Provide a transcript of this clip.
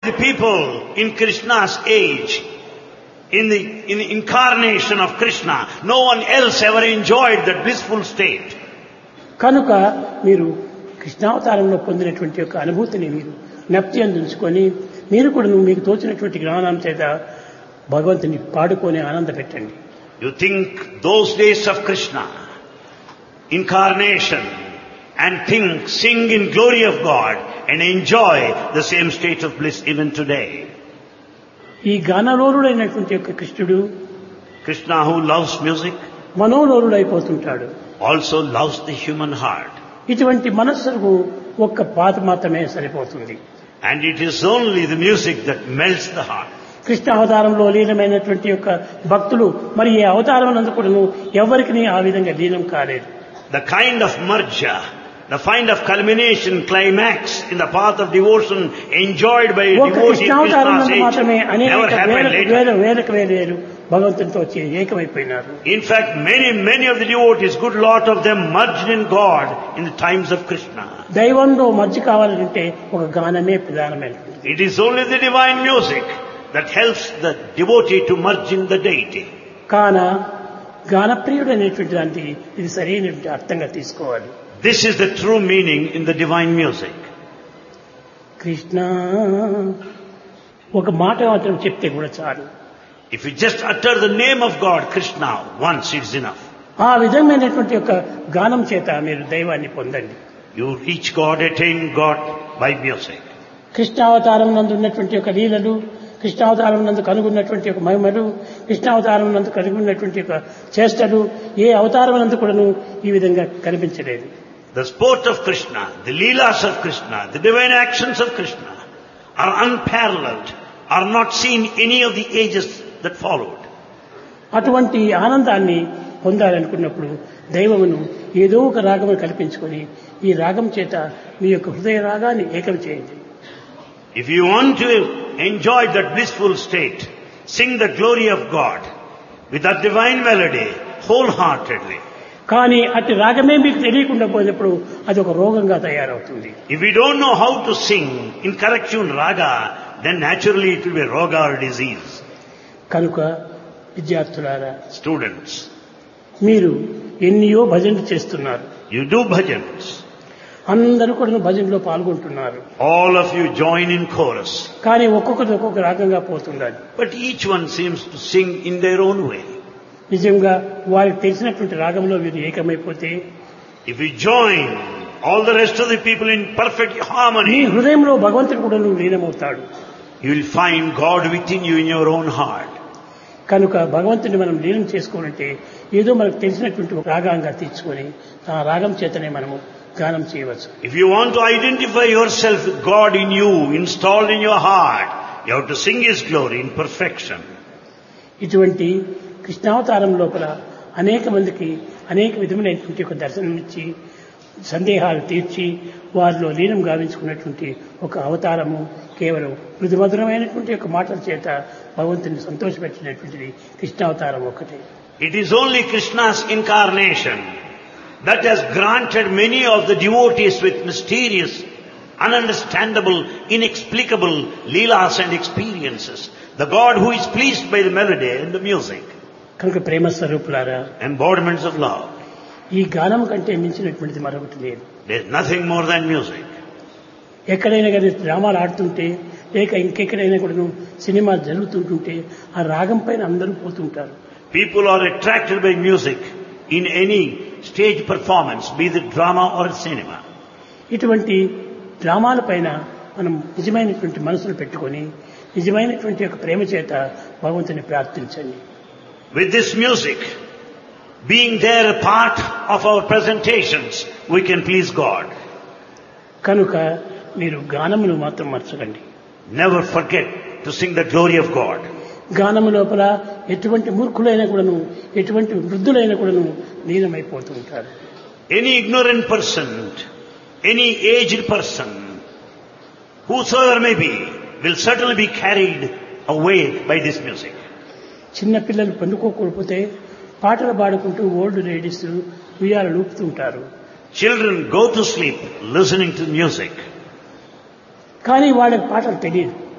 The people in Krishna's age, in the, in the incarnation of Krishna, no one else ever enjoyed that blissful state. కనుక మీరు కృష్ణావతారంలో పొందినటువంటి యొక్క అనుభూతిని మీరు జ్ఞప్తి అందించుకొని మీరు కూడా మీకు తోచినటువంటి జ్ఞానం చేత భగవంతుని పాడుకొని ఆనంద పెట్టండి You think those days of Krishna, incarnation, and think, sing in glory of God, and enjoy the same state of bliss even today. ఈ గానలోరుడైనటువంటి యొక్క కృష్ణుడు Krishna who loves music మనోలోరుడైపోతుంటాడు also loves the human heart. ఇటువంటి మనస్సుకు ఒక్క పాత మాత్రమే సరిపోతుంది And it is only the music that melts the heart. Krishna అవతారంలో లీనమైనటువంటి యొక్క భక్తులు మరి ఈ అవతారం నందుకును ఎవరికి ఆ విధంగా లీనం కాలేదు The kind of marja, the kind of culmination, climax in the path of devotion enjoyed by a ఒక devotee in కృష్ణావతారం Krishna's నందు మాత్రమే age అనేక never happened వేల later. వేల వేలకు వేలేరు భగవంతునితో వచ్చి ఏకమైపోయినారు In fact, many, many of the devotees, good lot of them merged in God in the times of Krishna. దైవంలో మధ్య కావాలంటే ఒక గానమే ప్రధానమైనటువంటి It is only the divine music that helps the devotee to merge in the deity. కాన గానప్రియుడు అనేటువంటి దానికి ఇది సరైనటువంటి అర్థంగా తీసుకోవాలి This is the true meaning in the divine music. Krishna ఒక మాట మాత్రం చెప్తే కూడా చాలు If you just utter the name of God, Krishna, once it's enough. ఆ విధమైనటువంటి యొక్క గానం చేత మీరు దైవాన్ని పొందండి You reach God, attain God by music. కృష్ణావతారం నందు ఉన్నటువంటి యొక్క లీలలు కృష్ణావతారం నందు కనుగొన్నటువంటి యొక్క మహిమలు కృష్ణావతారం నందు కనుగొన్నటువంటి యొక్క చేష్టలు ఏ అవతారం నందు కూడాను ఈ విధంగా కనిపించలేదు The sport of Krishna, the leelas of Krishna, the divine actions of Krishna are unparalleled, are not seen any of the ages that followed. అటువంటి ఆనందాన్ని పొందాలనుకున్నప్పుడు దైవమును ఏదో ఒక రాగమును కల్పించుకొని ఈ రాగం చేత మీ యొక్క హృదయ రాగాన్ని ఏకం చేయండి If you want to enjoy that blissful state, sing the glory of God with that divine melody wholeheartedly. కానీ అట్టి రాగమే మీకు తెలియకుండా పోయినప్పుడు అది ఒక రోగంగా తయారవుతుంది If we don't know how to sing in correct tune raga, then naturally it will be roga or disease. కనుక విద్యార్థులారా Students, మీరు ఎన్నియో భజనలు చేస్తున్నారు you do bhajans. అందరూ కూడా భజనలో పాల్గొంటున్నారు All of you join in chorus. కానీ ఒక్కొక్కటి ఒక్కొక్క రాగంగా పోతున్నది But each one seems to sing in their own way. నిజంగా వారికి తెలిసినటువంటి రాగంలో వీరు ఏకమైపోతే If we join all the rest of the people in perfect me harmony, హృదయంలో భగవంతుడు కూడా నువ్వు లీనమవుతాడు you will find God within you in your own heart. కనుక భగవంతుని మనం లీనం చేసుకోవాలంటే ఏదో మనకు తెలిసినటువంటి ఒక రాగంగా తీర్చుకొని ఆ రాగం చేతనే మనము గానం చేయవచ్చు If you want to identify yourself with God in you, installed in your heart, you have to sing His glory in perfection. ఇటువంటి కృష్ణావతారం లోపల అనేక మందికి అనేక విధములైనటువంటి ఒక దర్శనం ఇచ్చి సందేహాలు తీర్చి వారిలో లీనం గావించుకున్నటువంటి ఒక అవతారము కేవలం మృదుమధురమైనటువంటి ఒక మాటల చేత భగవంతుని సంతోషపెట్టినటువంటిది కృష్ణావతారం ఒకటే It is only Krishna's incarnation that has granted many of the devotees with mysterious, ununderstandable, inexplicable leelas and experiences. The God who is pleased by the melody and the music, కనుక ప్రేమ స్వరూపులారా embodiments of love. ఈ గానం కంటే మించినటువంటిది మరొకటి లేదు There is nothing more than music. ఎక్కడైనా కానీ డ్రామాలు ఆడుతుంటే లేక ఇంకెక్కడైనా కూడా సినిమా జరుగుతుంటుంటే ఆ రాగం పైన అందరూ పోతుంటారు People are attracted by music in any stage performance, be it drama or cinema. ఇటువంటి డ్రామాల పైన మనం నిజమైనటువంటి మనసును పెట్టుకొని నిజమైనటువంటి యొక్క ప్రేమ చేత భగవంతుని ప్రార్థించండి With this music being there a part of our presentations, we can please God. కనుక మీరు గానమును మాత్రం మర్చకండి Never forget to sing the glory of God. గానము లోపల ఎటువంటి మూర్ఖులైనా కూడాను ఎటువంటి వృద్ధులైనా కూడాను లీనమైపోతూ ఉంటారు Any ignorant person, any aged person, whosoever may be, will certainly be carried away by this music. చిన్న పిల్లలు పండుకోకపోతే పాటలు పాడుకుంటూ ఓల్డ్ లేడీస్ ఉయ్యాలు లూపుతూ ఉంటారు Children go to sleep listening to music. కానీ వాళ్ళకి పాటలు తెలియదు